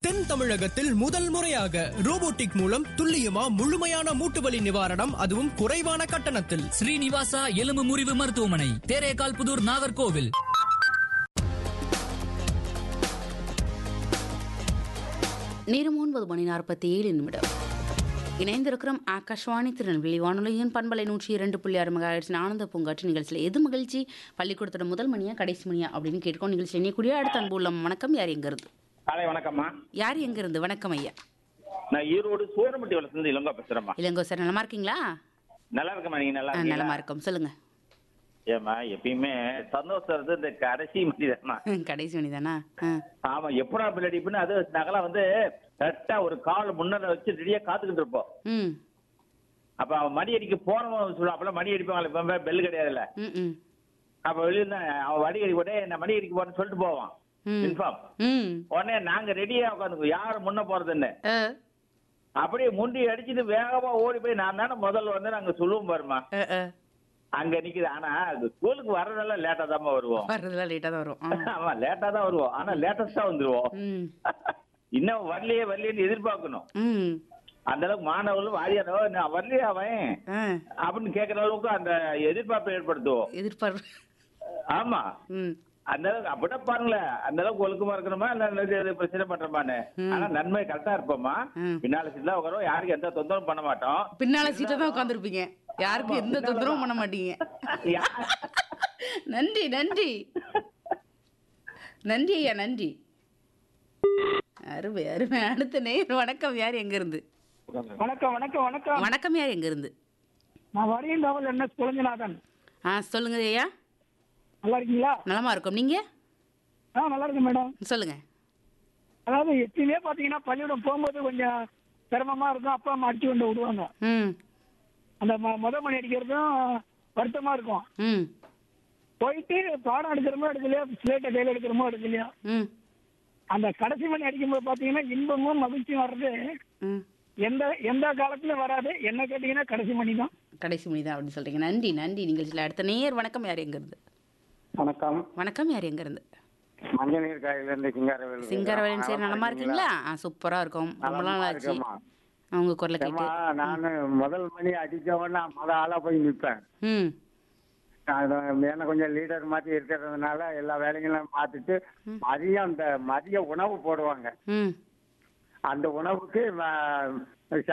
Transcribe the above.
தென் தமிழகத்தில் முதல் முறையாக ரோபோட்டிக் மூலம் துல்லியமா முழுமையான மூட்டு வலி நிவாரணம் அதுவும் குறைவான கட்டணத்தில் ஸ்ரீனிவாசா எலும்பு முறிவு மருத்துவமனை தேரேகால் புதூர் நாகர்கோவில் நேரம் ஒன்பது மணி நாற்பத்தி ஏழு நிமிடம் இணைந்திருக்கிறோம் ஆகாஷ்வாணி திருநெல்வேலி வானொலியின் பண்பலை நூற்றி இரண்டு புள்ளி ஆறு மெகாஹெர்ட்ஸ் ஆனந்த பூங்காற்று நிகழ்ச்சியில் எது மகிழ்ச்சி பள்ளிக்கூடத்தோட முதல் மணியா கடைசி மணியா அப்படின்னு கேட்கும் நிகழ்ச்சி எண்ணக்கூடிய அடுத்த அன்பு உள்ளம் வணக்கம் யார் எங்க இருந்து காலை வணக்கம்மா யார் எங்க இருந்து வணக்கம் ஐயா நான் ஈரோடு சூரமட்டி வளர்ந்து இளங்கா பேசுறேம்மா இளங்கோ சார் நலமா இருக்கீங்களா நல்லா இருக்கம்மா நீங்க நல்லா ஆ, நலமா இருக்கீங்களா இருக்கும் சொல்லுங்க ஏமா எப்பயுமே சந்தோஷம் இருந்து இந்த கடைசி மணி தான்மா கடைசி மணி தானா ஆ. ஆமா எப்படா பிள்ளடிப்புன்னு அது நாங்களாம் வந்து கரெக்டா ஒரு கால் முன்னால வச்சு ரெடியா காத்துக்கிட்டு இருப்போம் ம் அப்ப அவன் மணி அடிக்க போனவன் சொல்லுவான் அப்பெல்லாம் மணி அடிப்பாங்க இப்ப பெல் கிடையாதுல்ல ம் ம் அப்ப வெளியில இருந்து அவன் மணி அடிக்க போட்டே நான் மணி அடிக்க போறேன்னு சொல்லிட்டு போவான் ம். இன்ஃபார்ம் ம் உடனே நாங்க ரெடியா உட்காந்துக்குவோம் யாரு முன்ன போறதுன்னு ஆ, அப்படியே முண்டி அடிச்சுட்டு வேகமா ஓடி போய் நான் தானே முதல்ல வந்து நாங்க சொல்லுவோம் பாருமா ஆ, ஆ. அங்க நிக்குது ஆனா அது ஸ்கூலுக்கு வர்றதெல்லாம் லேட்டா தான் வருவோம் வர்றதுலாம் லேட்டாக தான் வரும் ஆ. ஆமா லேட்டா தான் வருவோம் ஆனா லேட்டஸ்டா வந்துருவோம் ம் இன்னும் வரலையே வரலையேன்னு எதிர்பார்க்கணும் ம் அந்த அளவுக்கு மாணவர்களும் வாரியாரோ நான் வரலையா அவன் ஆ அப்படின்னு கேட்கற அளவுக்கு அந்த எதிர்பார்ப்பை ஏற்படுத்துவோம் எதிர்பார்ப்பு ஆமா ம் அந்த அளவுக்கு அப்படின்னா பாருங்களேன் அந்த அளவுக்கு ஒழுக்கமா இருக்கணுமா இல்ல இல்ல இது பிரச்சனை பண்றோமான்னு ஆனா நன்மை கரெக்டா இருப்போமா ம். பின்னால சீட்ல உட்காரோம் யாருக்கும் எந்த தொந்தரவும் பண்ண மாட்டோம் பின்னால சீட்டை தான் உட்காந்துருப்பீங்க யாருக்கும் எந்த தொந்தரவும் பண்ண மாட்டீங்க யா- நன்றி நன்றி நன்றி ஐயா நன்றி அருமை அருமை அடுத்த நேர் வணக்கம் யார் எங்க இருந்து வணக்கம் வணக்கம் வணக்கம் வணக்கம் யார் எங்க இருந்து நான் வரையண்டாவல் என்ன குழஞ்சநாதன் ஆ சொல்லுங்க ஐயா நல்லா இருக்கீங்களா நலமா இருக்கும் நீங்க ஆ நல்லா இருக்கேன் மேடம் சொல்லுங்க அதாவது எப்பயுமே பாத்தீங்கன்னா பள்ளிக்கூடம் போகும்போது கொஞ்சம் சிரமமா இருக்கும் அப்பா அம்மா அடிச்சு கொண்டு விடுவாங்க ம் அந்த ம- முத மணி அடிக்கிறதும் வருத்தமா இருக்கும் ம் போயிட்டு பாடம் எடுக்கிறமோ எடுக்கலையோ ஸ்லேட்டை கையில் எடுக்கிறமோ எடுக்கலையோ ம் அந்த கடைசி மணி அடிக்கும்போது பாத்தீங்கன்னா இன்பமும் மகிழ்ச்சியும் வர்றது ம் எந்த எந்த காலத்துலயும் வராது என்ன கேட்டீங்கன்னா கடைசி மணி தான் கடைசி மணி தான் அப்படின்னு சொல்றீங்க நன்றி நன்றி நிகழ்ச்சியில் அடுத்த நேர் வணக்கம் யார் எங்க இருந்து வணக்கம் வணக்கம் யார் எங்க இருந்து மஞ்சள் நீர் காயில இருந்து சிங்காரவேல் சிங்கரவேலன் சரி நலமா இருக்கீங்களா ஆ சூப்பரா இருக்கும் ரொம்ப நாள் ஆச்சு அவங்க குரலை கேட்டு நான் முதல் மணி அடிச்சவொடனே முத ஆளா போய் நிற்பேன் ம் என்ன கொஞ்சம் லீடர் மாதிரி இருக்கிறதுனால எல்லா வேலைகளும் பார்த்துட்டு மதியம் அந்த மதிய உணவு போடுவாங்க ம் அந்த உணவுக்கு ம-